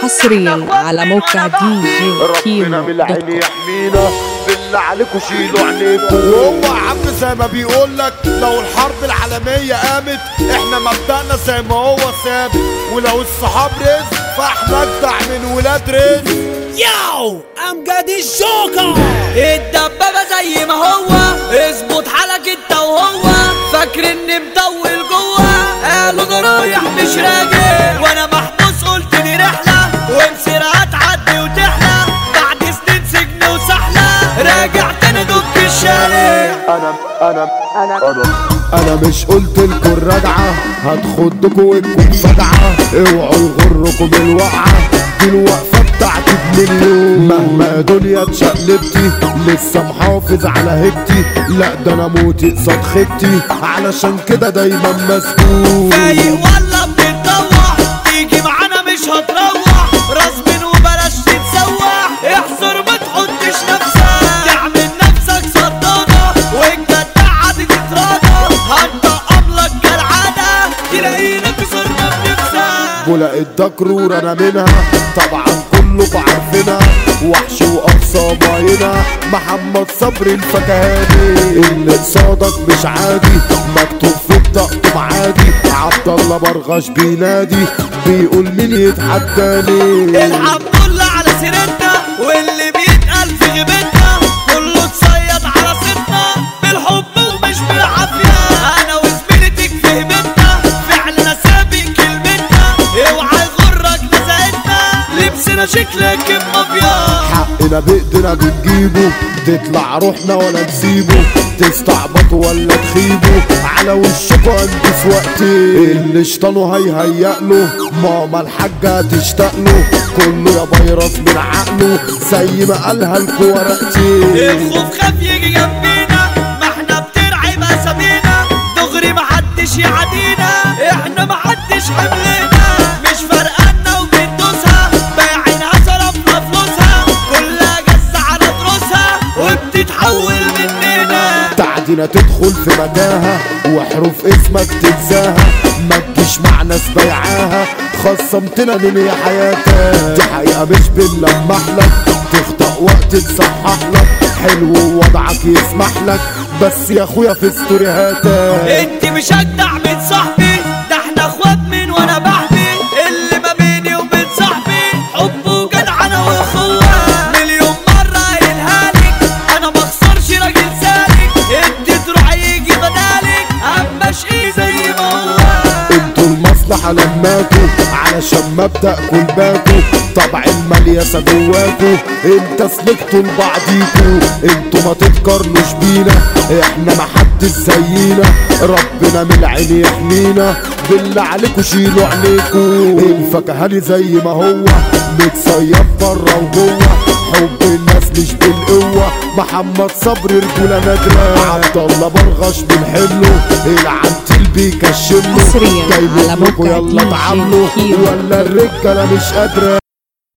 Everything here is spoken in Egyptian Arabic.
حصريا على موقع دي جي ربنا كيمو من دوت العين كوم. يحمينا بالله عليكم شيلوا عينيكم وهو يا عم زي ما بيقول لك لو الحرب العالمية قامت احنا مبدأنا زي ما هو ثابت ولو الصحاب رزق فاحنا اجدع من ولاد رزق ياو امجد الجوكر الدبابة زي ما هو اظبط حالك انت وهو فاكر اني مطول جوه قالوا ده رايح مش راجع وانا محبوس قلت دي رحلة ومسيرة هتعدي وتحلى بعد سنين سجن وسحلة راجع تاني دك الشارع انا انا انا انا انا مش قلت لكم الرجعة هتخدكوا وانكم فجعة اوعوا يغركم الوقعة دي الوقفة بتاعتي بمليون مهما دنيا اتشقلبتي لسه محافظ على هيبتي لا ده انا موتي قصاد خيبتي علشان كده دايما مسؤول فايق ولا بتتطوع تيجي معانا مش هتروح راس من وبلاش تتسوح احذر ما تحطش نفسك تعمل نفسك صدادة والجدعة دي تتراضى هنطقم لك كالعادة تلاقينا كسرنا بنفسك بولا الدكرور انا منها طبعا كله عارفينها وحش واقصى باينة محمد صبري الفكهاني اللي قصادك مش عادي مكتوب في بطاقته معادي عبد الله برغش بينادي بيقول مين يتحداني الحمد لله على سيرتنا واللي بيتقال في غيبتنا كله اتصيد على ستنا بالحب ومش بالعافية انا وزميلتك في هبتنا فعلنا سابق كلمتنا اوعى يغرك نزاهتنا لبسنا شكلك مافيا حقنا بايدنا بنجيبه تطلع روحنا ولا نسيبه تستعبط ولا تخيبه على وشكوا انجز وقتي اللي شطانه هيهيأ له ماما الحاجة تشتاق له كله يا فيروس من عقله زي ما قالها لكوا ورقتي الخوف خاف يجي جنبينا ما احنا بترعب اسامينا دغري محدش يعادينا احنا محدش حملنا مش فرقنا وبندوسها بايعينها صرفنا فلوسها كلها جز على دروسها وبتتحول مننا تعدينا تدخل في متاهة وحروف اسمك تنساها ما تجيش مع ناس بايعاها خصمتنا ننهي حياتك دي حقيقة مش بنلمح لك تخطأ وقت تصحح لك حلو ووضعك يسمح لك بس يا اخويا في ستوريهاتك انت مش اجدع من صاحبي ده احنا اخوات من وانا بحبي اللي ما بيني وبين صاحبي حب وجدعنة واخوة مليون مرة قايلها لك انا ما اخسرش راجل سالك انت تروح يجي بدالك اما شقي زي ما هو انتوا المصلحة لماكوا علشان مبدأكوا الباكوا طبع المليسة جواكوا انت سلكتوا لبعضيكوا انتوا ما تتقارنوش بينا احنا محدش زينا ربنا من العين يحمينا بالله عليكوا شيلوا عينيكوا الفكهاني زي ما هو متصيف بره وجوه حب الناس مش بالقوة محمد صبري رجولة نادرة عبد الله برغش بنحله العنتيل بيكشمله حصرياً جاي على منكوا موقع يلا DJ تعاملوا كيمو. ولا الرجالة مش قادرة